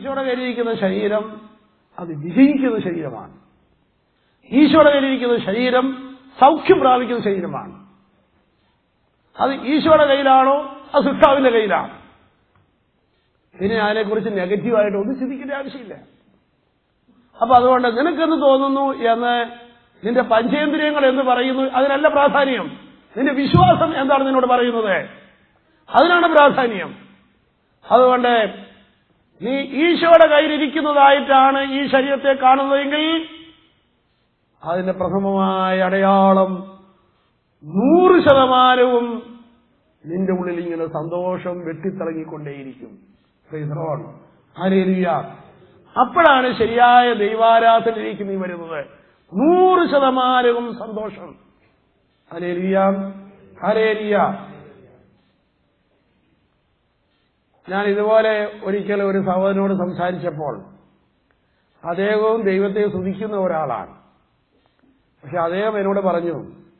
ഈശോയുടെ കയ്യിലിരിക്കുന്ന ശരീരം അത് വിജയിക്കുന്ന ശരീരമാണ് ഈശോയുടെ കയ്യിലിരിക്കുന്ന ശരീരം സൗഖ്യം പ്രാപിക്കുന്ന ശരീരമാണ് അത് ഈശോയുടെ കയ്യിലാണോ അത് സൃഷ്ടാവിന്റെ കയ്യിലാണ് പിന്നെ അതിനെക്കുറിച്ച് നെഗറ്റീവായിട്ട് ഒന്നും ചിന്തിക്കേണ്ട ആവശ്യമില്ല അപ്പൊ അതുകൊണ്ട് നിനക്കെന്ന് തോന്നുന്നു എന്ന് നിന്റെ പഞ്ചേന്ദ്രിയങ്ങൾ എന്ന് പറയുന്നു അതിനല്ല പ്രാധാന്യം നിന്റെ വിശ്വാസം എന്താണ് നിന്നോട് പറയുന്നത് അതിനാണ് പ്രാധാന്യം അതുകൊണ്ട് നീ ഈശോയുടെ കയ്യിലിരിക്കുന്നതായിട്ടാണ് ഈ ശരീരത്തെ കാണുന്നതെങ്കിൽ അതിന്റെ പ്രഥമമായ അടയാളം നൂറ് ശതമാനവും നിന്റെ ഉള്ളിൽ ഇങ്ങനെ സന്തോഷം വെട്ടിത്തിളങ്ങിക്കൊണ്ടേയിരിക്കും ഹലേലിയ അപ്പോഴാണ് ശരിയായ ദൈവാരാധനയിലേക്ക് നീ വരുന്നത് നൂറ് ശതമാനവും സന്തോഷം ഹലേലിയ ഹലേലിയ ഞാൻ ഇതുപോലെ ഒരിക്കൽ ഒരു സഹോദരനോട് സംസാരിച്ചപ്പോൾ അദ്ദേഹവും ദൈവത്തെ സ്തുതിക്കുന്ന ഒരാളാണ് പക്ഷെ അദ്ദേഹം എന്നോട് പറഞ്ഞു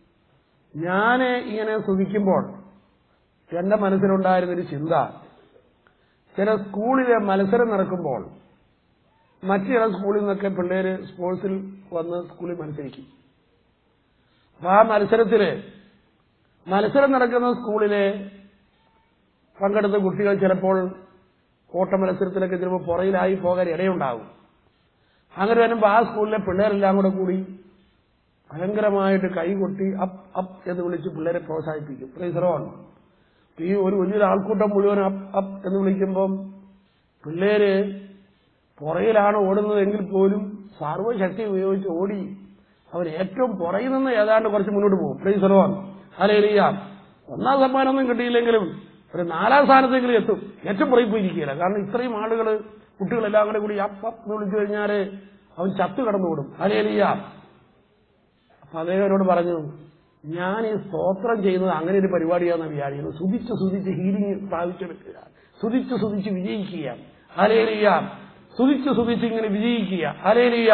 ഞാൻ ഇങ്ങനെ സ്തുതിക്കുമ്പോൾ എന്റെ മനസ്സിലുണ്ടായിരുന്നൊരു ചിന്ത ചില സ്കൂളിലെ മത്സരം നടക്കുമ്പോൾ മറ്റു ചില സ്കൂളിൽ നിന്നൊക്കെ പിള്ളേര് സ്പോർട്സിൽ വന്ന് സ്കൂളിൽ മത്സരിക്കും അപ്പൊ ആ മത്സരത്തില് മത്സരം നടക്കുന്ന സ്കൂളിലെ പങ്കെടുത്ത കുട്ടികൾ ചിലപ്പോൾ ഓട്ട മത്സരത്തിലൊക്കെ ചിലപ്പോൾ പുറയിലായി പോകാൻ ഇടയുണ്ടാകും അങ്ങനെ വരുമ്പോൾ ആ സ്കൂളിലെ പിള്ളേരെല്ലാം കൂടെ കൂടി ഭയങ്കരമായിട്ട് കൈകൊട്ടി അപ്പ് അപ്പ് എന്ന് വിളിച്ച് പിള്ളേരെ പ്രോത്സാഹിപ്പിക്കും പ്രൈസറോൺ ഈ ഒരു വലിയൊരു ആൾക്കൂട്ടം മുഴുവൻ അപ്പ് അപ്പ് എന്ന് വിളിക്കുമ്പം പിള്ളേര് പുറയിലാണ് ഓടുന്നതെങ്കിൽ പോലും സർവ്വശക്തി ഉപയോഗിച്ച് ഓടി അവൻ ഏറ്റവും പുറയിൽ നിന്ന് ഏതാണ്ട് കുറച്ച് മുന്നോട്ട് പോകും പ്രൈസറോൺ അലയിലിയാം ഒന്നാം സമ്മാനമൊന്നും കിട്ടിയില്ലെങ്കിലും ഒരു നാലാം സ്ഥാനത്തെങ്കിലും എത്തും ഏറ്റവും പുറകിൽ പോയിരിക്കുകയില്ല കാരണം ഇത്രയും ആളുകൾ കുട്ടികളെല്ലാം കൂടെ കൂടി അപ്പ് അപ്പ് എന്ന് വിളിച്ചു കഴിഞ്ഞാല് അവൻ ചത്തു കടന്നുകൂടും അലയിലിയാം അപ്പൊ അദ്ദേഹം എന്നോട് പറഞ്ഞു ഞാൻ ഈ സ്തോത്രം ചെയ്യുന്നത് അങ്ങനെ ഒരു പരിപാടിയാണെന്ന് വിചാരിക്കുന്നത് സുതിച്ച് സുതിച്ച് ഹീലിംഗ് സ്ഥാപിച്ചെടുക്കുക സുതിച്ച് സുതിച്ച് വിജയിക്കുക അലേലിയ സുതിച്ച് സുതിച്ച് ഇങ്ങനെ വിജയിക്കുക അലേലിയ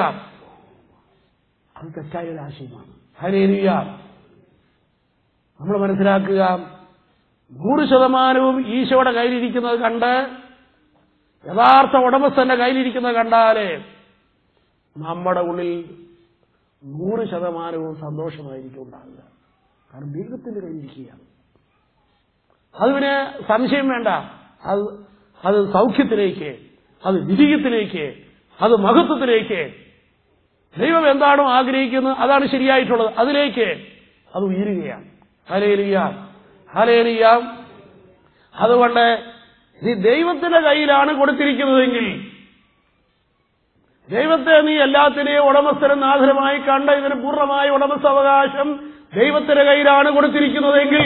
അത് തെറ്റായ ഒരു ആശയമാണ് ഹലേലിയ നമ്മൾ മനസ്സിലാക്കുക നൂറ് ശതമാനവും ഈശോയുടെ കയ്യിലിരിക്കുന്നത് കണ്ട് യഥാർത്ഥ ഉടമസ്ഥന്റെ കയ്യിലിരിക്കുന്നത് കണ്ടാലേ നമ്മുടെ ഉള്ളിൽ നൂറ് ശതമാനവും സന്തോഷമായിരിക്കും ഉണ്ടാകുക കാരണം ദൈവത്തിന്റെ കയ്യിലിരിക്കുകയാണ് അത് പിന്നെ സംശയം വേണ്ട അത് അത് സൗഖ്യത്തിലേക്ക് അത് വിജയത്തിലേക്ക് അത് മഹത്വത്തിലേക്ക് ദൈവം എന്താണോ ആഗ്രഹിക്കുന്നത് അതാണ് ശരിയായിട്ടുള്ളത് അതിലേക്ക് അത് ഉയരുകയാണ് ഹലേലിയ ഹലേലിയ അതുകൊണ്ട് നീ ദൈവത്തിന്റെ കയ്യിലാണ് കൊടുത്തിരിക്കുന്നതെങ്കിൽ ദൈവത്തെ നീ എല്ലാത്തിനെയും ഉടമസ്ഥനും നാഥനുമായി കണ്ട ഇതിന് പൂർണ്ണമായ ഉടമസ്ഥാവകാശം ദൈവത്തിന്റെ കയ്യിലാണ് കൊടുത്തിരിക്കുന്നതെങ്കിൽ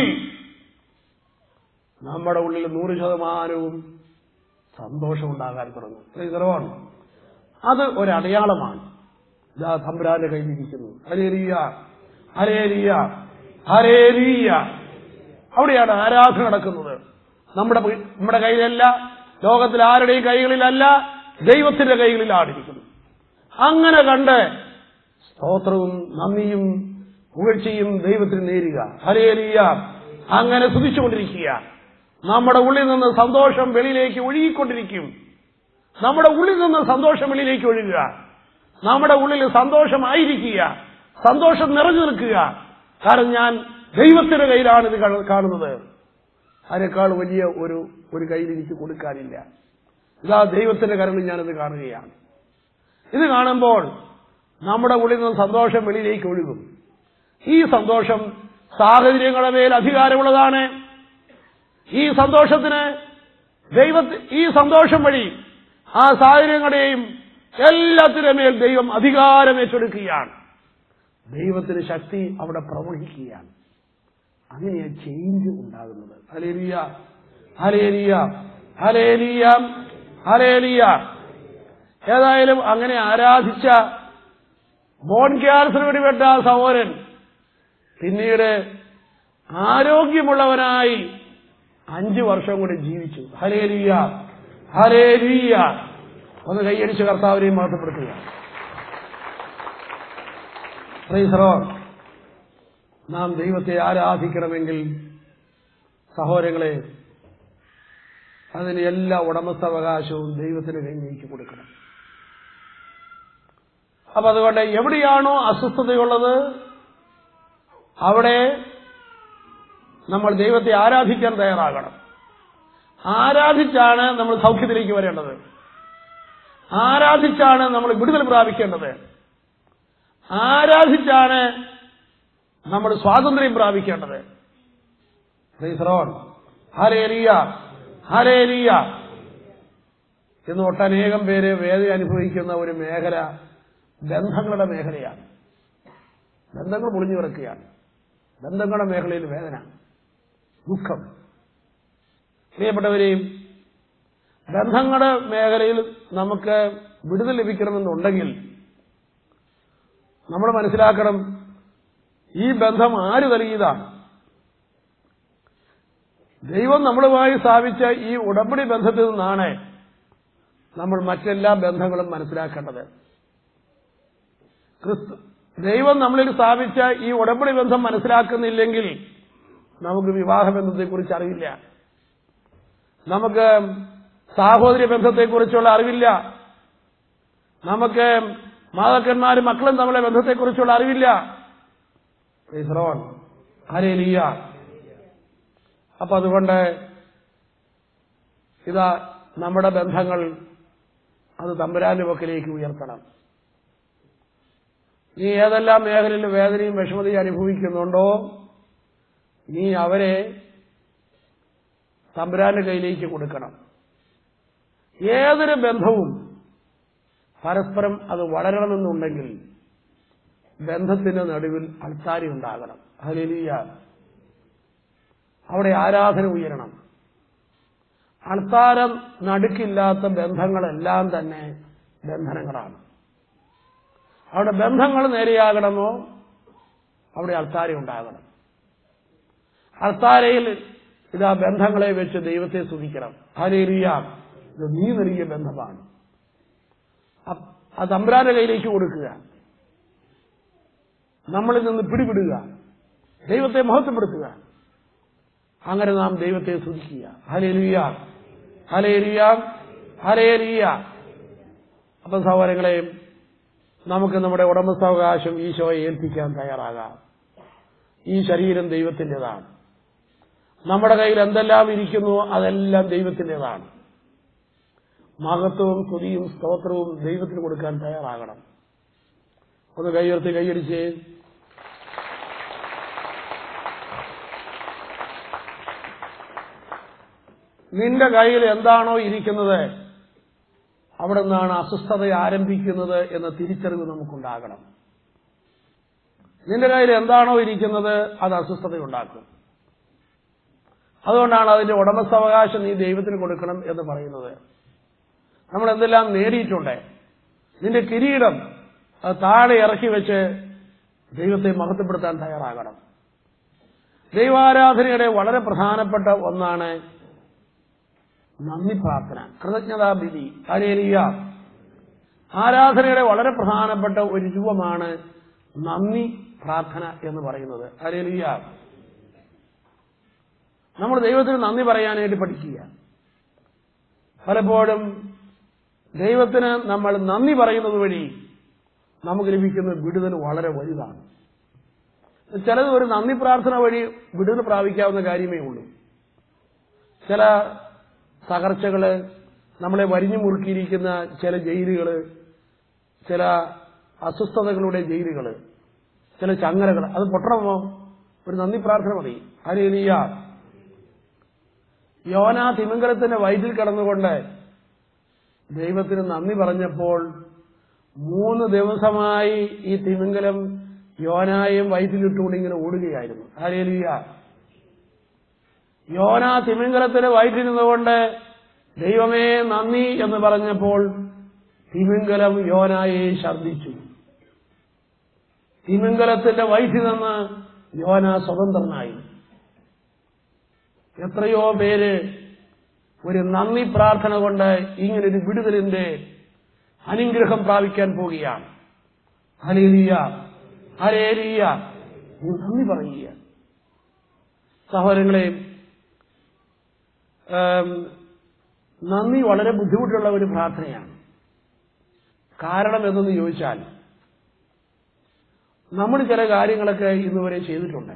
നമ്മുടെ ഉള്ളിൽ നൂറ് ശതമാനവും സന്തോഷം ഉണ്ടാകാൻ തുടങ്ങും ഇതറവാണ് അത് ഒരടയാളമാണ് ഇതാ തമ്പുരാന്റെ കയ്യിലിരിക്കുന്നു ഹരേലിയ ഹരേലിയ ഹരേലിയ അവിടെയാണ് ആരാധന നടക്കുന്നത് നമ്മുടെ നമ്മുടെ കയ്യിലല്ല ലോകത്തിൽ ആരുടെയും കൈകളിലല്ല ദൈവത്തിന്റെ കൈകളിലാണ് ഇരിക്കുന്നത് അങ്ങനെ കണ്ട് സ്തോത്രവും നന്ദിയും പുകഴ്ചയും ദൈവത്തിന് നേരുക ഹരേലിയ അങ്ങനെ സ്തുതിച്ചുകൊണ്ടിരിക്കുക നമ്മുടെ ഉള്ളിൽ നിന്ന് സന്തോഷം വെളിയിലേക്ക് ഒഴുകിക്കൊണ്ടിരിക്കും നമ്മുടെ ഉള്ളിൽ നിന്ന് സന്തോഷം വെളിയിലേക്ക് ഒഴുകുക നമ്മുടെ ഉള്ളിൽ സന്തോഷമായിരിക്കുക സന്തോഷം നിറഞ്ഞു നിൽക്കുക കാരണം ഞാൻ ദൈവത്തിന്റെ കയ്യിലാണ് ഇത് കാണുന്നത് അതിനേക്കാൾ വലിയ ഒരു ഒരു കയ്യിൽ എനിക്ക് കൊടുക്കാനില്ല ഇതാ ദൈവത്തിന്റെ കരളിൽ ഞാനിത് കാണുകയാണ് ഇത് കാണുമ്പോൾ നമ്മുടെ ഉള്ളിൽ നിന്ന് സന്തോഷം വെളിയിലേക്ക് ഒഴുകും ഈ സന്തോഷം സാഹചര്യങ്ങളുടെ മേൽ അധികാരമുള്ളതാണ് ഈ സന്തോഷത്തിന് ദൈവ ഈ സന്തോഷം വഴി ആ സാഹചര്യങ്ങളുടെയും എല്ലാത്തിൻ്റെ മേൽ ദൈവം അധികാരം ഏറ്റെടുക്കുകയാണ് ദൈവത്തിന് ശക്തി അവിടെ പ്രവഹിക്കുകയാണ് അങ്ങനെയാ ചേഞ്ച് ഉണ്ടാകുന്നത് ഹലേലിയ ഹലേലിയ ഹലേലിയ ഹലേലിയ ഏതായാലും അങ്ങനെ ആരാധിച്ച ബോൺ ക്യാൻസർ പിടിപെട്ട ആ സഹോദരൻ പിന്നീട് ആരോഗ്യമുള്ളവനായി അഞ്ചു വർഷം കൂടി ജീവിച്ചു ഹലേലിയ ഹലേലിയ ഒന്ന് കൈയടിച്ച് കർത്താവിനെയും മാത്രപ്പെടുത്തുക പ്രീസറോ നാം ദൈവത്തെ ആരാധിക്കണമെങ്കിൽ സഹോദരങ്ങളെ അതിന് എല്ലാ ഉടമസ്ഥാവകാശവും ദൈവത്തിന് കൈനീക്കി കൊടുക്കണം അപ്പൊ അതുകൊണ്ട് എവിടെയാണോ അസ്വസ്ഥതയുള്ളത് അവിടെ നമ്മൾ ദൈവത്തെ ആരാധിക്കാൻ തയ്യാറാകണം ആരാധിച്ചാണ് നമ്മൾ സൗഖ്യത്തിലേക്ക് വരേണ്ടത് ആരാധിച്ചാണ് നമ്മൾ വിടുതൽ പ്രാപിക്കേണ്ടത് ആരാധിച്ചാണ് നമ്മൾ സ്വാതന്ത്ര്യം പ്രാപിക്കേണ്ടത് ഹരേലിയ ഹരേലിയ എന്ന് ഒട്ടനേകം പേര് വേദന അനുഭവിക്കുന്ന ഒരു മേഖല ബന്ധങ്ങളുടെ മേഖലയാണ് ബന്ധങ്ങൾ പൊളിഞ്ഞു കിടക്കുകയാണ് ബന്ധങ്ങളുടെ മേഖലയിൽ വേദന ദുഃഖം പ്രിയപ്പെട്ടവരെയും ബന്ധങ്ങളുടെ മേഖലയിൽ നമുക്ക് വിടുതൽ ലഭിക്കണമെന്നുണ്ടെങ്കിൽ നമ്മൾ മനസ്സിലാക്കണം ഈ ബന്ധം ആര് നൽകിയതാണ് ദൈവം നമ്മളുമായി സ്ഥാപിച്ച ഈ ഉടമ്പടി ബന്ധത്തിൽ നിന്നാണ് നമ്മൾ മറ്റെല്ലാ ബന്ധങ്ങളും മനസ്സിലാക്കേണ്ടത് ക്രിസ്തു ദൈവം നമ്മളിൽ സ്ഥാപിച്ച ഈ ഉടമ്പടി ബന്ധം മനസ്സിലാക്കുന്നില്ലെങ്കിൽ നമുക്ക് വിവാഹ ബന്ധത്തെക്കുറിച്ച് അറിവില്ല നമുക്ക് സാഹോദര്യ ബന്ധത്തെക്കുറിച്ചുള്ള അറിവില്ല നമുക്ക് മാതാക്കന്മാരും മക്കളും തമ്മിലെ ബന്ധത്തെക്കുറിച്ചുള്ള അറിവില്ല ഹരേലിയ അപ്പൊ അതുകൊണ്ട് ഇതാ നമ്മുടെ ബന്ധങ്ങൾ അത് തമ്പുരാന്റെ പക്കലേക്ക് ഉയർത്തണം നീ ഏതെല്ലാം മേഖലയിൽ വേദനയും വിഷമതയും അനുഭവിക്കുന്നുണ്ടോ നീ അവരെ തമ്പുരാന്റെ കയ്യിലേക്ക് കൊടുക്കണം ഏതൊരു ബന്ധവും പരസ്പരം അത് വളരണമെന്നുണ്ടെങ്കിൽ ബന്ധത്തിന്റെ നടുവിൽ അൾത്താരി ഉണ്ടാകണം ഹലിയ അവിടെ ആരാധന ഉയരണം അൾത്താരം നടുക്കില്ലാത്ത ബന്ധങ്ങളെല്ലാം തന്നെ ബന്ധനങ്ങളാണ് അവിടെ ബന്ധങ്ങൾ നേരെയാകണമോ അവിടെ അൾത്താര ഉണ്ടാകണം അൾത്താരയിൽ ഇതാ ബന്ധങ്ങളെ വെച്ച് ദൈവത്തെ സ്തുതിക്കണം ഹലേലിയ ഇത് നീ നൽകിയ ബന്ധമാണ് ആ തമ്പ്രാന്റെ കയ്യിലേക്ക് കൊടുക്കുക നമ്മളിൽ നിന്ന് പിടിപിടുക ദൈവത്തെ മഹത്വപ്പെടുത്തുക അങ്ങനെ നാം ദൈവത്തെ സ്തുതിക്കുക ഹലേലിയ ഹലേലിയ ഹലേലിയ അപ്പം സഹോദരങ്ങളെ നമുക്ക് നമ്മുടെ ഉടമസ്ഥാവകാശം ഈശോയെ ഏൽപ്പിക്കാൻ തയ്യാറാകാം ഈ ശരീരം ദൈവത്തിൻ്റെതാണ് നമ്മുടെ കയ്യിൽ എന്തെല്ലാം ഇരിക്കുന്നു അതെല്ലാം ദൈവത്തിൻ്റെതാണ് മഹത്വവും സ്തുതിയും സ്തോത്രവും ദൈവത്തിന് കൊടുക്കാൻ തയ്യാറാകണം ഒന്ന് കൈയുയർത്തി കൈയടിച്ച് നിന്റെ കയ്യിൽ എന്താണോ ഇരിക്കുന്നത് അവിടെ നിന്നാണ് അസ്വസ്ഥത ആരംഭിക്കുന്നത് എന്ന തിരിച്ചറിവ് നമുക്കുണ്ടാകണം നിന്റെ കയ്യിൽ എന്താണോ ഇരിക്കുന്നത് അത് അസ്വസ്ഥതയുണ്ടാക്കും അതുകൊണ്ടാണ് അതിന്റെ ഉടമസ്ഥാവകാശം നീ ദൈവത്തിന് കൊടുക്കണം എന്ന് പറയുന്നത് നമ്മൾ എന്തെല്ലാം നേടിയിട്ടുണ്ട് നിന്റെ കിരീടം അത് താഴെ ഇറക്കി വെച്ച് ദൈവത്തെ മഹത്വപ്പെടുത്താൻ തയ്യാറാകണം ദൈവാരാധനയുടെ വളരെ പ്രധാനപ്പെട്ട ഒന്നാണ് നന്ദി പ്രാർത്ഥന കൃതജ്ഞതാബിധി അരേലിയ ആരാധനയുടെ വളരെ പ്രധാനപ്പെട്ട ഒരു രൂപമാണ് നന്ദി പ്രാർത്ഥന എന്ന് പറയുന്നത് അരേലിയ നമ്മൾ ദൈവത്തിന് നന്ദി പറയാനായിട്ട് പഠിക്കുക പലപ്പോഴും ദൈവത്തിന് നമ്മൾ നന്ദി പറയുന്നത് വഴി നമുക്ക് ലഭിക്കുന്ന വിടുതൽ വളരെ വലുതാണ് ചിലത് ഒരു നന്ദി പ്രാർത്ഥന വഴി വിടുതൽ പ്രാപിക്കാവുന്ന കാര്യമേ ഉള്ളൂ ചില തകർച്ചകള് നമ്മളെ വരിഞ്ഞു മുറുക്കിയിരിക്കുന്ന ചില ജയിലുകള് ചില അസ്വസ്ഥതകളുടെ ജയിലുകള് ചില ചങ്ങലകൾ അത് പൊട്ടണമോ ഒരു നന്ദി പ്രാർത്ഥന മതി ഹരേലിയ യോന തിമിംഗലത്തിന്റെ വയറ്റിൽ കിടന്നുകൊണ്ട് ദൈവത്തിന് നന്ദി പറഞ്ഞപ്പോൾ മൂന്ന് ദിവസമായി ഈ തിമിംഗലം യോനായും വയറ്റിലിട്ടുകൊണ്ട് ഇങ്ങനെ ഓടുകയായിരുന്നു ഹരേലിയ യോന തിമിംഗലത്തിന് വയറ്റിൽ നിന്നുകൊണ്ട് ദൈവമേ നന്ദി എന്ന് പറഞ്ഞപ്പോൾ തിമിംഗലം യോനായെ ഛർദിച്ചു തിമിംഗലത്തിന്റെ വയറ്റിൽ നിന്ന് യോന സ്വതന്ത്രനായി എത്രയോ പേര് ഒരു നന്ദി പ്രാർത്ഥന കൊണ്ട് ഇങ്ങനൊരു വിടുതലിന്റെ അനുഗ്രഹം പ്രാപിക്കാൻ പോവുകയാണ് ഹലേലിയ ഹലേലിയ നീ നന്ദി പറയുക സഹോദരങ്ങളെ നന്ദി വളരെ ബുദ്ധിമുട്ടുള്ള ഒരു പ്രാർത്ഥനയാണ് കാരണം എന്തെന്ന് ചോദിച്ചാൽ നമ്മൾ ചില കാര്യങ്ങളൊക്കെ ഇന്നുവരെ ചെയ്തിട്ടുണ്ട്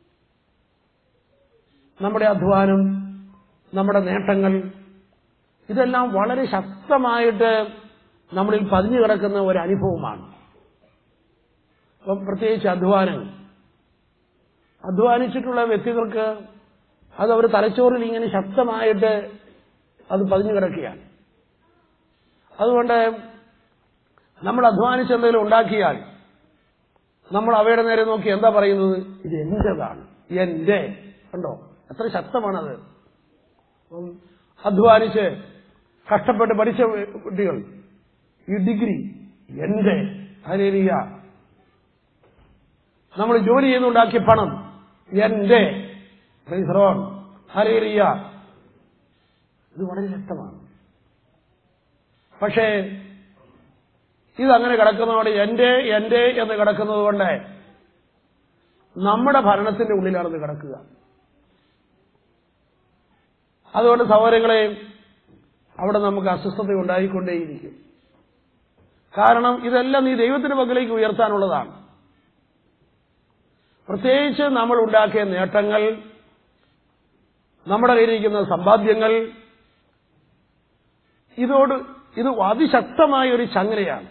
നമ്മുടെ അധ്വാനം നമ്മുടെ നേട്ടങ്ങൾ ഇതെല്ലാം വളരെ ശക്തമായിട്ട് നമ്മളിൽ പതിഞ്ഞു കിടക്കുന്ന ഒരു അനുഭവമാണ് അപ്പം പ്രത്യേകിച്ച് അധ്വാനം അധ്വാനിച്ചിട്ടുള്ള വ്യക്തികൾക്ക് അത് അവർ തലച്ചോറിൽ ഇങ്ങനെ ശക്തമായിട്ട് അത് പതിഞ്ഞു കിടക്കുകയാണ് അതുകൊണ്ട് നമ്മൾ അധ്വാനിച്ച് എന്തെങ്കിലും ഉണ്ടാക്കിയാൽ നമ്മൾ അവയുടെ നേരെ നോക്കി എന്താ പറയുന്നത് ഇത് എന്റേതാണ് എന്റെ കണ്ടോ എത്ര ശക്തമാണത് അപ്പം അധ്വാനിച്ച് കഷ്ടപ്പെട്ട് പഠിച്ച കുട്ടികൾ ഈ ഡിഗ്രി എന്റെ ഹരേരിയ നമ്മൾ ജോലി ചെയ്തുണ്ടാക്കിയ പണം എന്റെ റോൺ ഹരേരിയ ഇത് വളരെ ശക്തമാണ് പക്ഷേ ഇതങ്ങനെ കിടക്കുന്നതോടെ എന്റെ എന്റെ എന്ന് കിടക്കുന്നത് കൊണ്ട് നമ്മുടെ ഭരണത്തിന്റെ ഉള്ളിലാണത് കിടക്കുക അതുകൊണ്ട് സഹോദരങ്ങളെ അവിടെ നമുക്ക് അസ്വസ്ഥത ഉണ്ടായിക്കൊണ്ടേയിരിക്കും കാരണം ഇതെല്ലാം നീ ദൈവത്തിന്റെ പക്കലേക്ക് ഉയർത്താനുള്ളതാണ് പ്രത്യേകിച്ച് നമ്മൾ ഉണ്ടാക്കിയ നേട്ടങ്ങൾ നമ്മുടെ കയ്യിലിരിക്കുന്ന സമ്പാദ്യങ്ങൾ ഇതോട് ഇത് അതിശക്തമായ ഒരു ചങ്ങലയാണ്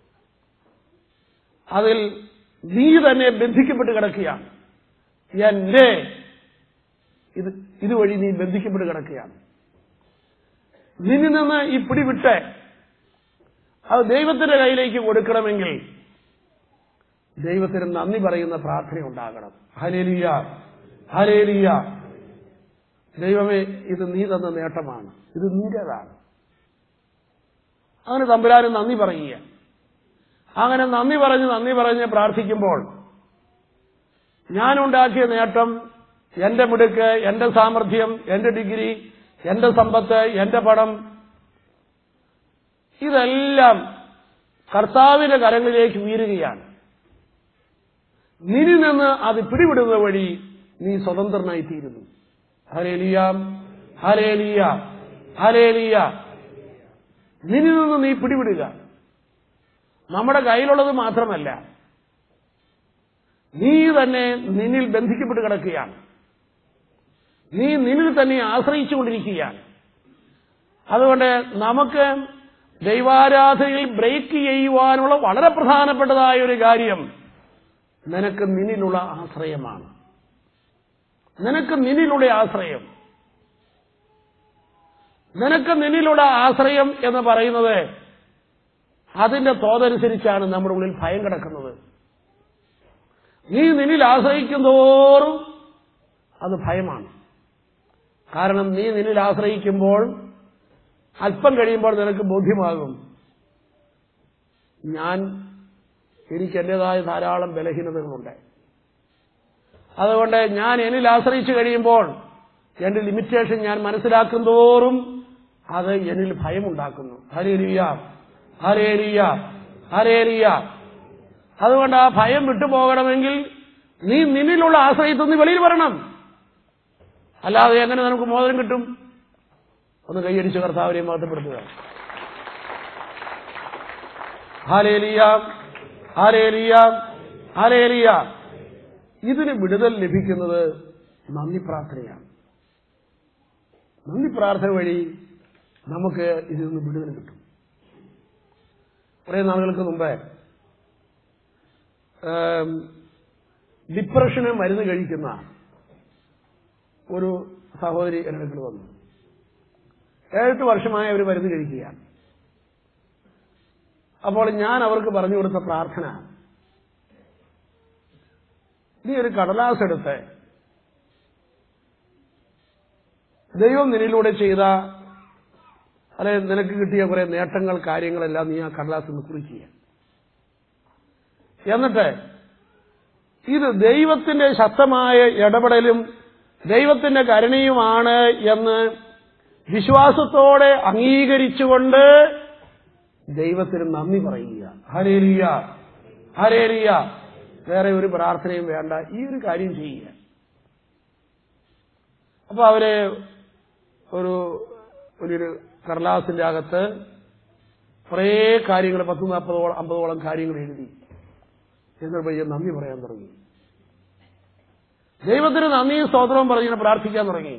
അതിൽ നീ തന്നെ ബന്ധിക്കപ്പെട്ട് കിടക്കുകയാണ് എന്റെ ഇത് ഇതുവഴി നീ ബന്ധിക്കപ്പെട്ട് കിടക്കുകയാണ് നിന്നിൽ നിന്ന് ഈ പിടിവിട്ട് അത് ദൈവത്തിന്റെ കയ്യിലേക്ക് കൊടുക്കണമെങ്കിൽ ദൈവത്തിന് നന്ദി പറയുന്ന പ്രാർത്ഥന ഉണ്ടാകണം ഹലേലിയ ഹലേലിയ ദൈവമേ ഇത് നീ തന്ന നേട്ടമാണ് ഇത് നിന്റേതാണ് അങ്ങനെ തമ്പുരാനും നന്ദി പറയുക അങ്ങനെ നന്ദി പറഞ്ഞ് നന്ദി പറഞ്ഞ് പ്രാർത്ഥിക്കുമ്പോൾ ഞാനുണ്ടാക്കിയ നേട്ടം എന്റെ മിടുക്ക് എന്റെ സാമർഥ്യം എന്റെ ഡിഗ്രി എന്റെ സമ്പത്ത് എന്റെ പണം ഇതെല്ലാം കർത്താവിന്റെ കരങ്ങളിലേക്ക് വീരുകയാണ് നിന്നിൽ നിന്ന് അത് പിടിവിടുന്ന വഴി നീ സ്വതന്ത്രനായി തീരുന്നു ഹരേലിയ ഹരേലിയ ഹരേലിയ നിന്നിൽ നിന്ന് നീ പിടിവിടുക നമ്മുടെ കയ്യിലുള്ളത് മാത്രമല്ല നീ തന്നെ നിന്നിൽ ബന്ധിക്കപ്പെട്ട് കിടക്കുകയാണ് നീ നിന്നിൽ തന്നെ ആശ്രയിച്ചുകൊണ്ടിരിക്കുകയാണ് അതുകൊണ്ട് നമുക്ക് ദൈവാരാധനയിൽ ബ്രേക്ക് ചെയ്യുവാനുള്ള വളരെ പ്രധാനപ്പെട്ടതായ ഒരു കാര്യം നിനക്ക് നിന്നിലുള്ള ആശ്രയമാണ് നിനക്ക് നിന്നിലുള്ള ആശ്രയം നിനക്ക് നിന്നിലുള്ള ആശ്രയം എന്ന് പറയുന്നത് അതിന്റെ തോതനുസരിച്ചാണ് നമ്മുടെ ഉള്ളിൽ ഭയം കിടക്കുന്നത് നീ നിന്നിൽ ആശ്രയിക്കുന്തോറും അത് ഭയമാണ് കാരണം നീ നിന്നിൽ ആശ്രയിക്കുമ്പോൾ അല്പം കഴിയുമ്പോൾ നിനക്ക് ബോധ്യമാകും ഞാൻ എനിക്ക് എന്റേതായ ധാരാളം ബലഹീനതകളുണ്ട് അതുകൊണ്ട് ഞാൻ എന്നിൽ ആശ്രയിച്ചു കഴിയുമ്പോൾ എന്റെ ലിമിറ്റേഷൻ ഞാൻ മനസ്സിലാക്കും തോറും അത് എന്നിൽ ഭയമുണ്ടാക്കുന്നു ഹരേലിയ ഹരേലിയ ഹരേലിയ അതുകൊണ്ട് ആ ഭയം വിട്ടുപോകണമെങ്കിൽ നീ നിന്നിലുള്ള ആശ്രയത്തിൽ നിന്ന് വെളിയിൽ വരണം അല്ലാതെ എങ്ങനെ നമുക്ക് മോദനം കിട്ടും ഒന്ന് കൈയടിച്ച് കർത്താവിനെ മഹത്വപ്പെടുത്തുക ഹാലേലിയ ഹാലേലിയ ഹാലേലിയ ഇതിന് വിടുതൽ ലഭിക്കുന്നത് നന്ദി പ്രാർത്ഥനയാണ് നന്ദി പ്രാർത്ഥന വഴി നമുക്ക് ഇതിൽ നിന്ന് വിടുതൽ കിട്ടും കുറേ നാളുകൾക്ക് മുമ്പ് ഏം, ഡിപ്രഷന് മരുന്ന് കഴിക്കുന്ന ഒരു സഹോദരി എന്റെ അടുക്കൽ വന്നു ഏഴെട്ട് വർഷമായി അവർ മരുന്ന് കഴിക്കുകയാണ് അപ്പോൾ ഞാൻ അവർക്ക് പറഞ്ഞു കൊടുത്ത പ്രാർത്ഥന നീ ഒരു കടലാസ് എടുത്ത് ദൈവം നിന്നിലൂടെ ചെയ്ത അല്ലെ നിനക്ക് കിട്ടിയ കുറെ നേട്ടങ്ങൾ കാര്യങ്ങളെല്ലാം നീ ആ കടലാസ് നിന്ന് കുറിക്കുക എന്നിട്ട് ഇത് ദൈവത്തിന്റെ ശക്തമായ ഇടപെടലും ദൈവത്തിന്റെ കരുണയുമാണ് എന്ന് വിശ്വാസത്തോടെ അംഗീകരിച്ചുകൊണ്ട് ദൈവത്തിന് നന്ദി പറയുക ഹരേലിയ ഹരേലിയ വേറെ ഒരു പ്രാർത്ഥനയും വേണ്ട ഈ ഒരു കാര്യം ചെയ്യുക അപ്പൊ അവര് ഒരു ഒരു കടലാസിന്റെ അകത്ത് കുറേ കാര്യങ്ങൾ പത്ത് നാൽപ്പതോളം അമ്പതോളം കാര്യങ്ങൾ എഴുതി എന്നിട്ട് പയ്യൻ നന്ദി പറയാൻ തുടങ്ങി ദൈവത്തിന് നന്ദിയും സ്തോത്രവും പറഞ്ഞിങ്ങനെ പ്രാർത്ഥിക്കാൻ തുടങ്ങി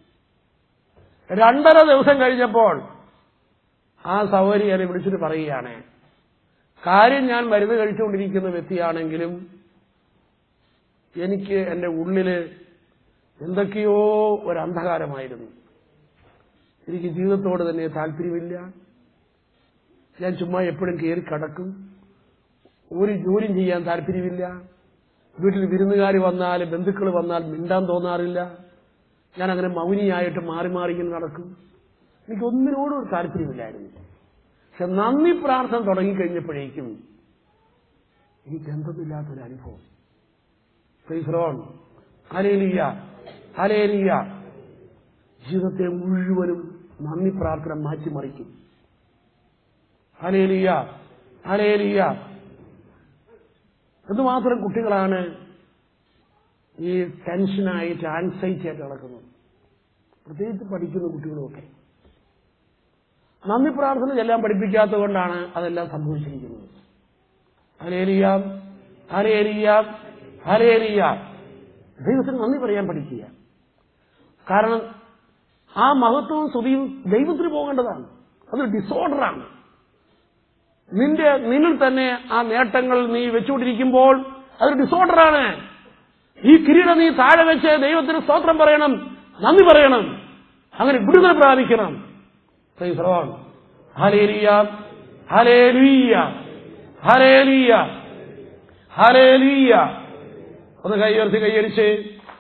രണ്ടര ദിവസം കഴിഞ്ഞപ്പോൾ ആ സൗകര്യ എന്നെ വിളിച്ചിട്ട് പറയുകയാണ് കാര്യം ഞാൻ മരുന്ന് കഴിച്ചുകൊണ്ടിരിക്കുന്ന വ്യക്തിയാണെങ്കിലും എനിക്ക് എന്റെ ഉള്ളില് എന്തൊക്കെയോ ഒരു അന്ധകാരമായിരുന്നു എനിക്ക് ജീവിതത്തോട് തന്നെ താല്പര്യമില്ല ഞാൻ ചുമ്മാ എപ്പോഴും കയറി കിടക്കും ഒരു ജോലിയും ചെയ്യാൻ താല്പര്യമില്ല വീട്ടിൽ വിരുന്നുകാർ വന്നാൽ ബന്ധുക്കൾ വന്നാൽ മിണ്ടാൻ തോന്നാറില്ല ഞാൻ അങ്ങനെ മൗനിയായിട്ട് മാറി മാറി ഇങ്ങനെ നടക്കും എനിക്ക് ഒന്നിനോടും ഒരു താല്പര്യമില്ലായിരുന്നു പക്ഷെ നന്ദി പ്രാർത്ഥന തുടങ്ങിക്കഴിഞ്ഞപ്പോഴേക്കും എനിക്ക് എന്തൊന്നുമില്ലാത്തൊരു അനുഭവം ഫൈഫ്രോൺ ഹലേലിയ ഹലേലിയ ജീവിതത്തെ മുഴുവനും നന്ദി പ്രാർത്ഥന മാറ്റിമറിക്കും ഹലേലിയ ഹലേലിയ എന്തുമാത്രം കുട്ടികളാണ് ഈ ടെൻഷനായിട്ട് ആൻസൈറ്റി ആയിട്ട് നടക്കുന്നത് പ്രത്യേകിച്ച് പഠിക്കുന്ന കുട്ടികളുമൊക്കെ നന്ദി പ്രാർത്ഥന ചെല്ലാൻ പഠിപ്പിക്കാത്തത് കൊണ്ടാണ് അതെല്ലാം സംഭവിച്ചിരിക്കുന്നത് ഹലേലിയാം ഹലേലിയാം ഹലേലിയാം ദൈവത്തിന് നന്ദി പറയാൻ പഠിക്കുക കാരണം ആ മഹത്വവും സ്തുതിയും ദൈവത്തിന് പോകേണ്ടതാണ് അത് ഡിസോർഡറാണ് നിന്റെ നിന്നിൽ തന്നെ ആ നേട്ടങ്ങൾ നീ വെച്ചുകൊണ്ടിരിക്കുമ്പോൾ അതൊരു ഡിസോർഡറാണ് ഈ കിരീടം നീ താഴെ വെച്ച് ദൈവത്തിന് സ്തോത്രം പറയണം നന്ദി പറയണം അങ്ങനെ വിടുതൽ പ്രാപിക്കണം Praise the Lord. Hallelujah. Hallelujah. Hallelujah. Hallelujah. ഒന്ന് കൈയുയർത്തി കൈയടിച്ച്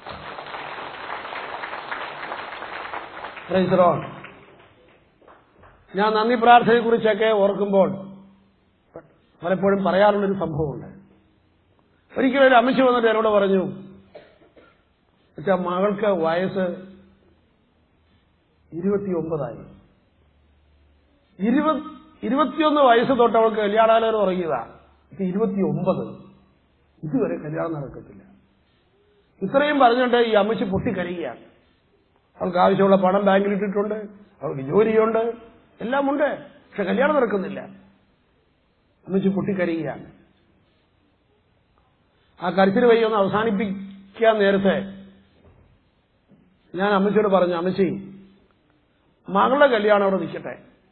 Praise the Lord. ഞാൻ നന്ദി പ്രാർത്ഥനയെ കുറിച്ചൊക്കെ ഓർക്കുമ്പോൾ പലപ്പോഴും പറയാറുള്ളൊരു സംഭവമുണ്ട് ഒരിക്കലും ഒരു അമ്മച്ചി വന്നിട്ട് എന്നോട് പറഞ്ഞു വെച്ചാ മകൾക്ക് വയസ്സ് ഇരുപത്തിയൊമ്പതായി ഇരുപത് ഇരുപത്തിയൊന്ന് വയസ്സ് തൊട്ട് അവൾക്ക് കല്യാണാലോചന തുടങ്ങിയതാ ഇപ്പൊ ഇരുപത്തിയൊമ്പത് ഇതുവരെ കല്യാണം നടക്കത്തില്ല ഇത്രയും പറഞ്ഞിട്ട് ഈ അമ്മച്ചി പൊട്ടിക്കരയുകയാണ് അവൾക്ക് ആവശ്യമുള്ള പണം ബാങ്കിൽ ഇട്ടിട്ടുണ്ട് അവൾക്ക് ജോലിയുണ്ട് എല്ലാം ഉണ്ട് പക്ഷെ കല്യാണം നടക്കുന്നില്ല അമ്മച്ചി പൊട്ടിക്കരയുകയാണ് ആ കരച്ചിൽ വഴി ഒന്ന് അവസാനിപ്പിക്കാൻ നേരത്തെ ഞാൻ അമ്മച്ചിയോട് പറഞ്ഞു അമ്മച്ചി മകളുടെ കല്യാണം അവിടെ നിൽക്കട്ടെ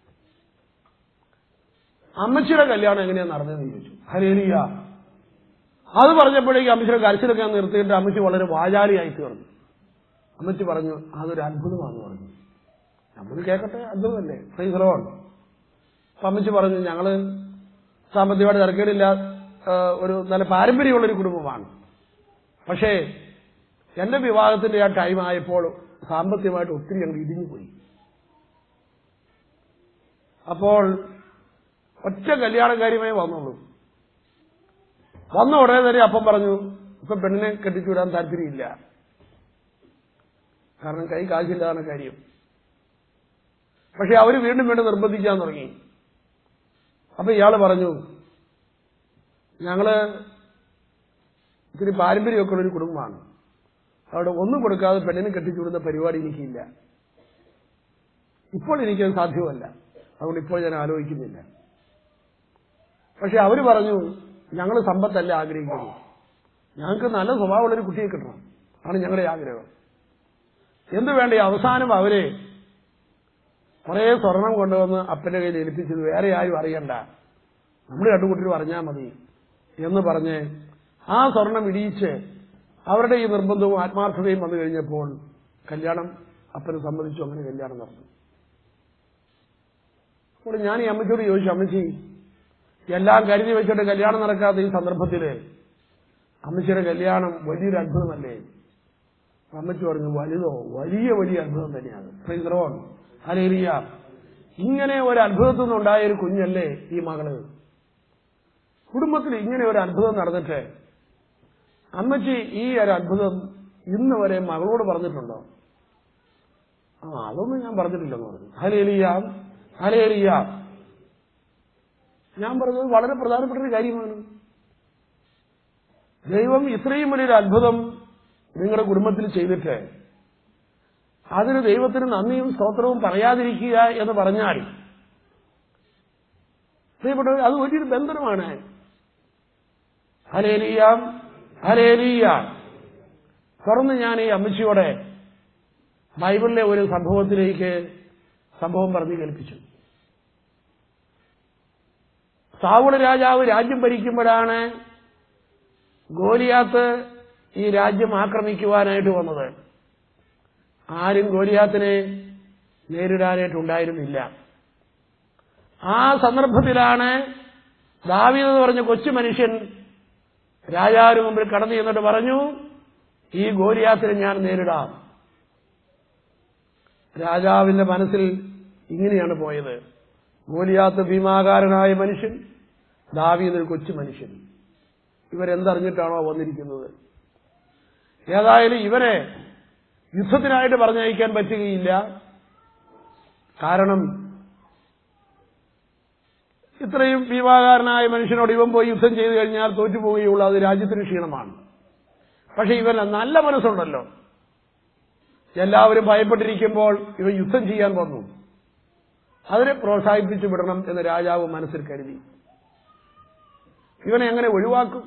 അമ്മച്ചിയുടെ കല്യാണം എങ്ങനെയാ നടന്നതെന്ന് ചോദിച്ചു ഹരേലിയ അത് പറഞ്ഞപ്പോഴേക്കും അമ്മച്ചിയുടെ കരച്ചിലൊക്കെ ഞാൻ നിർത്തിയിട്ട് അമ്മച്ചി വളരെ വാചാലിയായി തീർന്നു അമ്മച്ചി പറഞ്ഞു അതൊരു അത്ഭുതമാണെന്ന് പറഞ്ഞു നമ്മൾ കേൾക്കട്ടെ അത്ഭുതമല്ലേ ഫ്രീസറോൺ അപ്പൊ അമ്മച്ചി പറഞ്ഞു ഞങ്ങള് സാമ്പത്തികമായിട്ട് തിരക്കേടില്ല ഒരു നല്ല പാരമ്പര്യമുള്ള ഒരു കുടുംബമാണ് പക്ഷേ എന്റെ വിവാഹത്തിന്റെ ആ ടൈം ആയപ്പോൾ സാമ്പത്തികമായിട്ട് ഒത്തിരി ഞങ്ങൾ ഇടിഞ്ഞു പോയി അപ്പോൾ ഒറ്റ കല്യാണക്കാരിയുമേ വന്നുള്ളൂ വന്ന ഉടനെ തന്നെ അപ്പം പറഞ്ഞു ഇപ്പൊ പെണ്ണിനെ കെട്ടിച്ചു വിടാൻ താല്പര്യമില്ല കാരണം കൈ കാശില്ലാതാണ് കാര്യം പക്ഷെ അവര് വീണ്ടും വീണ്ടും നിർബന്ധിക്കാൻ തുടങ്ങി അപ്പൊ ഇയാള് പറഞ്ഞു ഞങ്ങള് ഇത്തിരി പാരമ്പര്യമൊക്കെ ഉള്ള ഒരു കുടുംബമാണ് അവിടെ ഒന്നും കൊടുക്കാതെ പെണ്ണിനെ കെട്ടിച്ചു വിടുന്ന പരിപാടി എനിക്കില്ല ഇപ്പോൾ എനിക്കത് സാധ്യമല്ല അതുകൊണ്ട് ഇപ്പോൾ ഞാൻ ആലോചിക്കുന്നില്ല പക്ഷെ അവര് പറഞ്ഞു ഞങ്ങൾ സമ്പത്തല്ല ആഗ്രഹിക്കുന്നു ഞങ്ങൾക്ക് നല്ല സ്വഭാവമുള്ളൊരു കുട്ടിയെ കിട്ടണം ആണ് ഞങ്ങളുടെ ആഗ്രഹം എന്തു വേണ്ട ഈ അവസാനം അവരെ കുറെ സ്വർണം കൊണ്ടുവന്ന് അപ്പന്റെ കയ്യിൽ ഏൽപ്പിച്ചത് വേറെ ആരും അറിയണ്ട നമ്മൾ രണ്ടു കുട്ടികൾ അറിഞ്ഞാൽ മതി എന്ന് പറഞ്ഞ് ആ സ്വർണം ഇടിയിച്ച് അവരുടെ ഈ നിർബന്ധവും ആത്മാർത്ഥതയും വന്നു കഴിഞ്ഞപ്പോൾ കല്യാണം അപ്പന് സമ്മതിച്ചു അങ്ങനെ കല്യാണം നടന്നു അപ്പോൾ ഞാൻ ഈ അമ്മച്ചോട് ചോദിച്ചു അമ്മച്ചി എല്ലാം കരുതി വെച്ചിട്ട് കല്യാണം നടക്കാത്ത ഈ സന്ദർഭത്തില് അമ്മച്ചിയുടെ കല്യാണം വലിയൊരു അത്ഭുതമല്ലേ അമ്മച്ചി പറഞ്ഞു വലുതോ വലിയ വലിയ അത്ഭുതം തന്നെയാണ് ഫ്രീസറോൺ ഹലേറിയ ഇങ്ങനെ ഒരു അത്ഭുതത്തിൽ നിന്നുണ്ടായ ഒരു കുഞ്ഞല്ലേ ഈ മകള് കുടുംബത്തിൽ ഇങ്ങനെ ഒരു അത്ഭുതം നടന്നിട്ട് അമ്മച്ചി ഈ ഒരു അത്ഭുതം ഇന്ന് വരെ മകളോട് പറഞ്ഞിട്ടുണ്ടോ ആ അതൊന്നും ഞാൻ പറഞ്ഞിട്ടില്ലെന്ന് പറഞ്ഞു ഹലേലിയ ഹലേലിയ ഞാൻ പറഞ്ഞത് വളരെ പ്രധാനപ്പെട്ട ഒരു കാര്യമാണ് ദൈവം ഇത്രയും വലിയൊരു അത്ഭുതം നിങ്ങളുടെ കുടുംബത്തിൽ ചെയ്തിട്ട് അതിന് ദൈവത്തിന് നന്ദിയും സ്തോത്രവും പറയാതിരിക്കുക എന്ന് പറഞ്ഞാൽ പ്രിയപ്പെട്ടവർ അത് വലിയൊരു ബന്ധനമാണ് ഹലേലിയ ഹലേലിയ തുറന്ന് ഞാൻ ഈ അമ്മച്ചിയോടെ ബൈബിളിലെ ഒരു സംഭവത്തിലേക്ക് സംഭവം പറഞ്ഞു കേൾപ്പിച്ചു സാവുള രാജാവ് രാജ്യം ഭരിക്കുമ്പോഴാണ് ഗോലിയാത്ത് ഈ രാജ്യം ആക്രമിക്കുവാനായിട്ട് വന്നത് ആരും ഗോലിയാത്തിനെ നേരിടാനായിട്ടുണ്ടായിരുന്നില്ല ആ സന്ദർഭത്തിലാണ് ദാവീദ് എന്ന് പറഞ്ഞ കൊച്ചു മനുഷ്യൻ രാജാവിന് മുമ്പിൽ കടന്നു ചെന്നിട്ട് പറഞ്ഞു ഈ ഗോലിയാത്തിനെ ഞാൻ നേരിടാം രാജാവിന്റെ മനസ്സിൽ ഇങ്ങനെയാണ് പോയത് ഗോലിയാത്ത് ഭീമാകാരനായ മനുഷ്യൻ ദാവീദ് ഒരു കൊച്ചു മനുഷ്യൻ ഇവരെന്തറിഞ്ഞിട്ടാണോ വന്നിരിക്കുന്നത് ഏതായാലും ഇവരെ യുദ്ധത്തിനായിട്ട് പറഞ്ഞയക്കാൻ പറ്റുകയില്ല കാരണം ഇത്രയും ഭീമാകാരനായ മനുഷ്യനോട് ഇവൻ പോയി യുദ്ധം ചെയ്തു കഴിഞ്ഞാൽ തോറ്റുപോവുകയുള്ളൂ അത് രാജ്യത്തിന് ക്ഷീണമാണ് പക്ഷെ ഇവൻ നല്ല മനസ്സുണ്ടല്ലോ എല്ലാവരും ഭയപ്പെട്ടിരിക്കുമ്പോൾ ഇവൻ യുദ്ധം ചെയ്യാൻ വന്നു അതിനെ പ്രോത്സാഹിപ്പിച്ചു വിടണം എന്ന് രാജാവ് മനസ്സിൽ കരുതി ഇവനെ എങ്ങനെ ഒഴിവാക്കും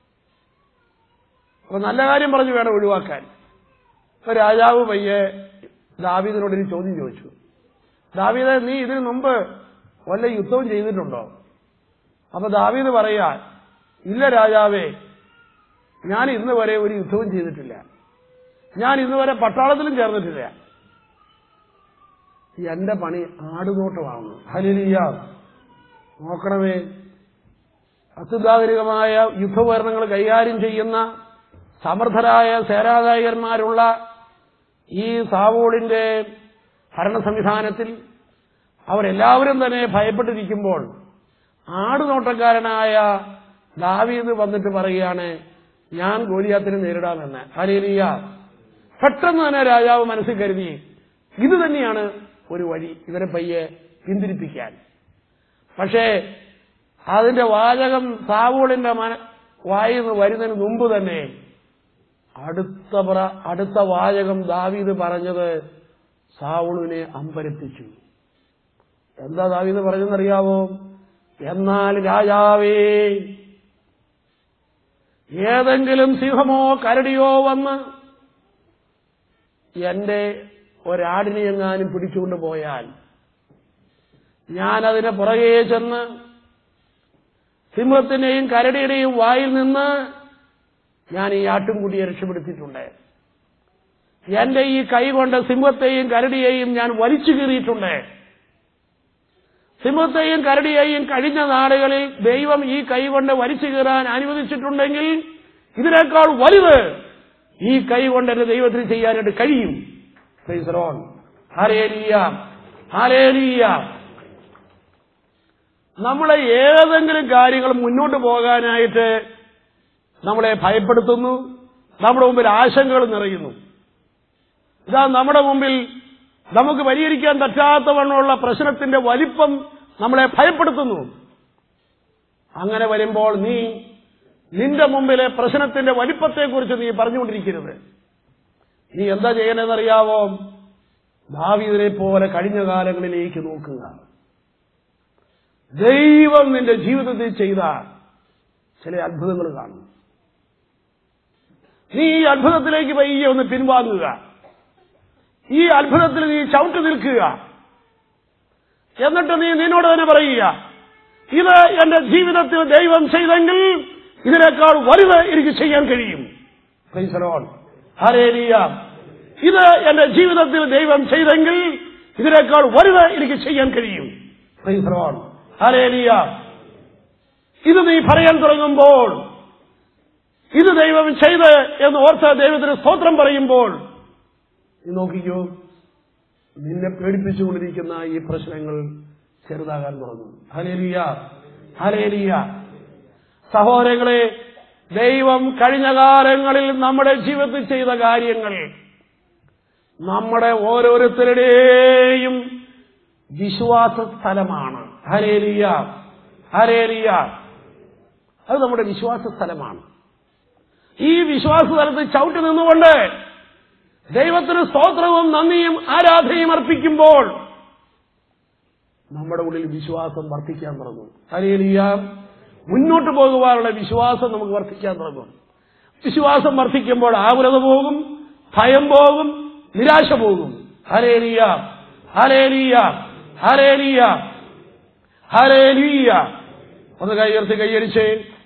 അപ്പൊ നല്ല കാര്യം പറഞ്ഞു വേണം ഒഴിവാക്കാൻ അപ്പൊ രാജാവ് പയ്യെ ദാവീദിനോട് ഒരു ചോദ്യം ചോദിച്ചു ദാവീദ് നീ ഇതിനു മുമ്പ് വല്ല യുദ്ധവും ചെയ്തിട്ടുണ്ടോ അപ്പൊ ദാവീദ് പറയാ ഇല്ല രാജാവേ ഞാൻ ഇന്ന് വരെ ഒരു യുദ്ധവും ചെയ്തിട്ടില്ല ഞാൻ ഇന്ന് വരെ പട്ടാളത്തിലും ചേർന്നിട്ടില്ല എന്റെ പണി ആടുനോട്ടമാണ് ഹലിലിയ നോക്കണമേ അത്യുദാധുനികമായ യുദ്ധോപകരണങ്ങൾ കൈകാര്യം ചെയ്യുന്ന സമർത്ഥരായ സേനാനായകന്മാരുള്ള ഈ സാവൂളിന്റെ ഭരണ സംവിധാനത്തിൽ അവരെല്ലാവരും തന്നെ ഭയപ്പെട്ടിരിക്കുമ്പോൾ ആടുനോട്ടക്കാരനായ ദാവീദ് വന്നിട്ട് പറയുകയാണ് ഞാൻ ഗോലിയാത്തിനെ നേരിടാമെന്ന് ഹലേലിയ പെട്ടെന്ന് തന്നെ രാജാവ് മനസ്സിൽ കരുതി ഇത് തന്നെയാണ് ഒരു വഴി ഇവരെ പയ്യെ പിന്തിരിപ്പിക്കാൻ പക്ഷേ അതിന്റെ വാചകം സാവൂളിന്റെ മന വായിൽ നിന്ന് വരുന്നതിന് മുമ്പ് തന്നെ അടുത്ത പ്ര- അടുത്ത വാചകം ദാവീദ് പറഞ്ഞത് സാവൂളിനെ അമ്പരപ്പിച്ചു എന്താ ദാവീദ് പറഞ്ഞെന്നറിയാവോ എന്നാൽ രാജാവേ ഏതെങ്കിലും സിംഹമോ കരടിയോ വന്ന് എന്റെ ഒരാടിനെ എങ്ങാനും പിടിച്ചുകൊണ്ട് പോയാൽ ഞാൻ അതിന് പുറകെ ചെന്ന് സിംഹത്തിന്റെയും കരടിയുടെയും വായിൽ നിന്ന് ഞാൻ ഈ ആട്ടുംകുട്ടിയെ രക്ഷപ്പെടുത്തിയിട്ടുണ്ട് എന്റെ ഈ കൈ കൊണ്ട് സിംഹത്തെയും കരടിയെയും ഞാൻ വലിച്ചു കീറിയിട്ടുണ്ട് സിംഹത്തെയും കരടിയെയും കഴിഞ്ഞ നാടുകളിൽ ദൈവം ഈ കൈ കൊണ്ട് വലിച്ചു കീറാൻ അനുവദിച്ചിട്ടുണ്ടെങ്കിൽ ഇതിനേക്കാൾ വലുത് ഈ കൈ കൊണ്ട് എന്റെ ദൈവത്തിന് ചെയ്യാനായിട്ട് കഴിയും Praise the Lord. Hallelujah. Hallelujah. നമ്മളെ ഏതെങ്കിലും കാര്യങ്ങൾ മുന്നോട്ട് പോകാനായിട്ട് നമ്മളെ ഭയപ്പെടുത്തുന്നു നമ്മുടെ മുമ്പിൽ ആശങ്കകൾ നിറയുന്നു ഇതാ നമ്മുടെ മുമ്പിൽ നമുക്ക് പരിഹരിക്കാൻ പറ്റാത്തവണ്ണമുള്ള പ്രശ്നത്തിന്റെ വലിപ്പം നമ്മളെ ഭയപ്പെടുത്തുന്നു അങ്ങനെ വരുമ്പോൾ നീ നിന്റെ മുമ്പിലെ പ്രശ്നത്തിന്റെ വലിപ്പത്തെക്കുറിച്ച് നീ പറഞ്ഞുകൊണ്ടിരിക്കരുത് നീ എന്താ ചെയ്യണമെന്നറിയാവോ ഭാവിതിനെ പോലെ കഴിഞ്ഞ കാലങ്ങളിലേക്ക് നോക്കുക ദൈവം നിന്റെ ജീവിതത്തിൽ ചെയ്ത ചില അത്ഭുതങ്ങൾ കാണും നീ ഈ അത്ഭുതത്തിലേക്ക് പയ്യെ ഒന്ന് പിൻവാങ്ങുക ഈ അത്ഭുതത്തിൽ നീ ചവിട്ടി നിൽക്കുക എന്നിട്ട് നീ നിന്നോട് തന്നെ പറയുക ഇത് എന്റെ ജീവിതത്തിൽ ദൈവം ചെയ്തെങ്കിൽ ഇതിനേക്കാൾ വലുത് എനിക്ക് ചെയ്യാൻ കഴിയും Praise the Lord. Hallelujah. ഇത് എന്റെ ജീവിതത്തിൽ ദൈവം ചെയ്തെങ്കിൽ ഇതിനേക്കാൾ വലുത് എനിക്ക് ചെയ്യാൻ കഴിയും Praise the Lord. Hallelujah. ഇത് നീ പറയാൻ തുടങ്ങുമ്പോൾ ഇത് ദൈവം ചെയ്ത് എന്ന് ഓർത്ത് ദൈവത്തിന് സ്തോത്രം പറയുമ്പോൾ നീ നോക്കിക്കോ നിന്നെ പേടിപ്പിച്ചുകൊണ്ടിരിക്കുന്ന ഈ പ്രശ്നങ്ങൾ ചെറുതാകാൻ തുടങ്ങും ഹലേലിയ ഹലേലിയ സഹോദരങ്ങളെ ദൈവം കഴിഞ്ഞ കാലങ്ങളിൽ നമ്മുടെ ജീവിതത്തിൽ ചെയ്ത കാര്യങ്ങൾ നമ്മുടെ ഓരോരുത്തരുടെയും വിശ്വാസ സ്ഥലമാണ് ഹരേലിയ ഹരേലിയ അത് നമ്മുടെ വിശ്വാസ സ്ഥലമാണ് ഈ വിശ്വാസ സ്ഥലത്ത് ചവിട്ടി നിന്നുകൊണ്ട് ദൈവത്തിന് സ്തോത്രവും നന്ദിയും ആരാധനയും അർപ്പിക്കുമ്പോൾ നമ്മുടെ ഉള്ളിൽ വിശ്വാസം വർദ്ധിക്കാൻ തുടങ്ങും ഹലേലിയ മുന്നോട്ട് പോകുവാനുള്ള വിശ്വാസം നമുക്ക് വർദ്ധിക്കാൻ തുടങ്ങും വിശ്വാസം വർദ്ധിക്കുമ്പോൾ ആകുലത പോകും ഭയം പോകും നിരാശ പോകും ഹലേലിയ ഹലേലിയ ഹലേലിയ ഹലേലിയ ഒന്ന് കൈയുയർത്തി കൈയടിച്ചേ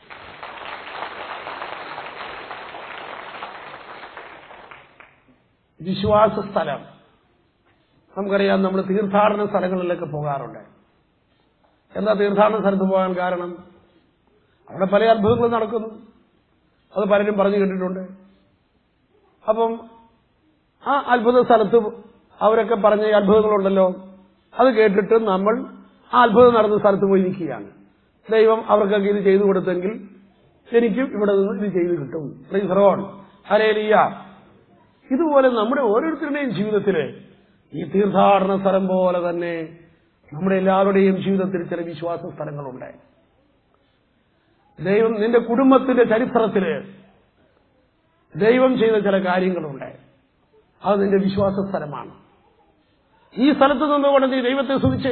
വിശ്വാസ സ്ഥലം നമുക്കറിയാം നമ്മൾ തീർത്ഥാടന സ്ഥലങ്ങളിലൊക്കെ പോകാറുണ്ട് എന്താ തീർത്ഥാടന സ്ഥലത്ത് പോകാൻ കാരണം അവിടെ പല അത്ഭുതങ്ങളും നടക്കുന്നു അത് പലരും പറഞ്ഞു കേട്ടിട്ടുണ്ട് അപ്പം ആ അത്ഭുത സ്ഥലത്ത് അവരൊക്കെ പറഞ്ഞ ഈ അത്ഭുതങ്ങളുണ്ടല്ലോ അത് കേട്ടിട്ട് നമ്മൾ ആ അത്ഭുതം നടന്ന സ്ഥലത്ത് പോയി നിൽക്കുകയാണ് ദൈവം അവർക്കൊക്കെ ഇത് ചെയ്തു കൊടുത്തെങ്കിൽ എനിക്കും ഇവിടെ നിന്ന് ഇത് ചെയ്തു കിട്ടും ഫ്രീസറോൺ ഹരേലിയ ഇതുപോലെ നമ്മുടെ ഓരോരുത്തരുടെയും ജീവിതത്തില് ഈ തീർത്ഥാടന സ്ഥലം പോലെ തന്നെ നമ്മുടെ എല്ലാവരുടെയും ജീവിതത്തിൽ ചില വിശ്വാസ സ്ഥലങ്ങളുണ്ട് ദൈവം നിന്റെ കുടുംബത്തിന്റെ ചരിത്രത്തില് ദൈവം ചെയ്ത ചില കാര്യങ്ങളുണ്ട് അത് നിന്റെ വിശ്വാസ സ്ഥലമാണ് ഈ സ്ഥലത്ത് നിന്നുകൊണ്ട് നീ ദൈവത്തെ സ്തുതിച്ചേ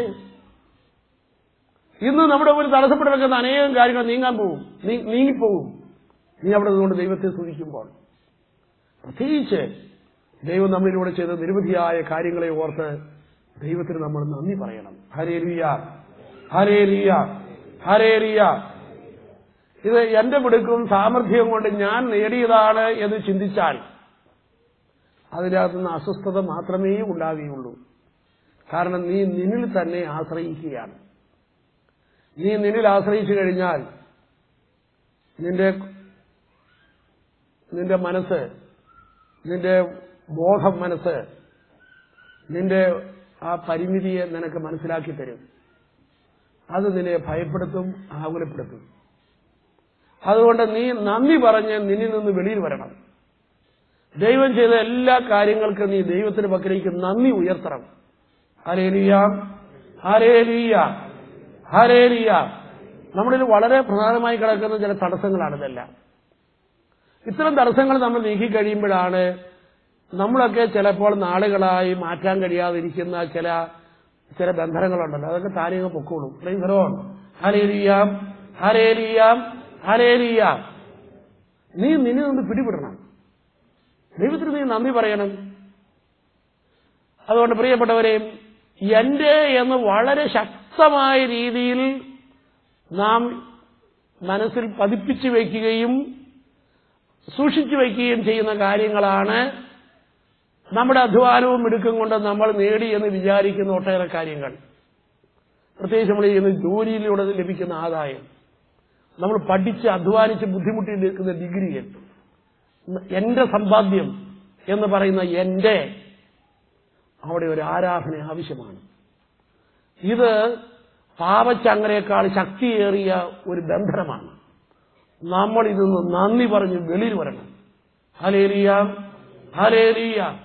ഇന്ന് നമ്മുടെ ഒരു തടസ്സപ്പെട്ട് വെക്കുന്ന അനേകം കാര്യങ്ങൾ നീങ്ങാൻ പോകും നീ- നീങ്ങിപ്പോകും നീ അവിടെ നിന്നുകൊണ്ട് ദൈവത്തെ സ്തുതിക്കുമ്പോൾ പ്രത്യേകിച്ച് ദൈവം നമ്മളിലൂടെ ചെയ്ത നിരവധിയായ കാര്യങ്ങളെ ഓർത്ത് ദൈവത്തിന് നമ്മൾ നന്ദി പറയണം ഹരേലിയ ഹരേലിയ ഹരേലിയ ഇത് എന്റെ മിടുക്കും സാമർഥ്യം കൊണ്ട് ഞാൻ നേടിയതാണ് എന്ന് ചിന്തിച്ചാൽ അതിനകത്തുനിന്ന് അസ്വസ്ഥത മാത്രമേ ഉണ്ടാകുകയുള്ളൂ കാരണം നീ നിന്നിൽ തന്നെ ആശ്രയിക്കുകയാണ് നീ നിന്നിൽ ആശ്രയിച്ചു കഴിഞ്ഞാൽ നിന്റെ നിന്റെ മനസ്സ് നിന്റെ ബോധം മനസ്സ് നിന്റെ ആ പരിമിതിയെ നിനക്ക് മനസ്സിലാക്കി തരും അത് നിന്നെ ഭയപ്പെടുത്തും ആകുലപ്പെടുത്തും അതുകൊണ്ട് നീ നന്ദി പറഞ്ഞ് നിന്നിൽ നിന്ന് വെളിയിൽ വരണം ദൈവം ചെയ്ത എല്ലാ കാര്യങ്ങൾക്കും നീ ദൈവത്തിന് പക്കലേക്ക് നന്ദി ഉയർത്തണം ഹരേലിയ ഹരേലിയ ഹരേലിയ നമ്മളിൽ വളരെ പ്രധാനമായി കിടക്കുന്ന ചില തടസ്സങ്ങളാണ് ഇതെല്ലാം ഇത്തരം തടസ്സങ്ങൾ നമ്മൾ നീക്കി കഴിയുമ്പോഴാണ് നമ്മളൊക്കെ ചിലപ്പോൾ നാളുകളായി മാറ്റാൻ കഴിയാതിരിക്കുന്ന ചില ചില ബന്ധനങ്ങളുണ്ടല്ലോ അതൊക്കെ താനേങ്ങ് പൊക്കോളും പ്രീസറോൺ ഹരേലിയാം ഹരേലിയാം ഹരേലിയാം നീ നിന്നിൽ നിന്ന് പിടിപെടണം ദൈവത്തിന് നീ നന്ദി പറയണം അതുകൊണ്ട് പ്രിയപ്പെട്ടവരെ എന്റെ എന്ന് വളരെ ശക്തമായ രീതിയിൽ നാം മനസ്സിൽ പതിപ്പിച്ചു വയ്ക്കുകയും സൂക്ഷിച്ചു വയ്ക്കുകയും ചെയ്യുന്ന കാര്യങ്ങളാണ് നമ്മുടെ അധ്വാനവും മിടുക്കും കൊണ്ട് നമ്മൾ നേടി എന്ന് വിചാരിക്കുന്ന ഒട്ടേറെ കാര്യങ്ങൾ പ്രത്യേകിച്ച് നമ്മൾ ചെയ്യുന്ന ജോലിയിലൂടെ ലഭിക്കുന്ന ആദായം നമ്മൾ പഠിച്ച് അധ്വാനിച്ച് ബുദ്ധിമുട്ടി നിൽക്കുന്ന ഡിഗ്രികൾ എന്റെ സമ്പാദ്യം എന്ന് പറയുന്ന എന്റെ അവിടെ ഒരു ആരാധന ആവശ്യമാണ് ഇത് പാപച്ചങ്ങരയേക്കാൾ ശക്തിയേറിയ ഒരു ബന്ധനമാണ് നമ്മൾ ഇതിന്ന് നന്ദി പറഞ്ഞ് വെളിയിൽ വരണം ഹലേലിയ ഹലേലിയ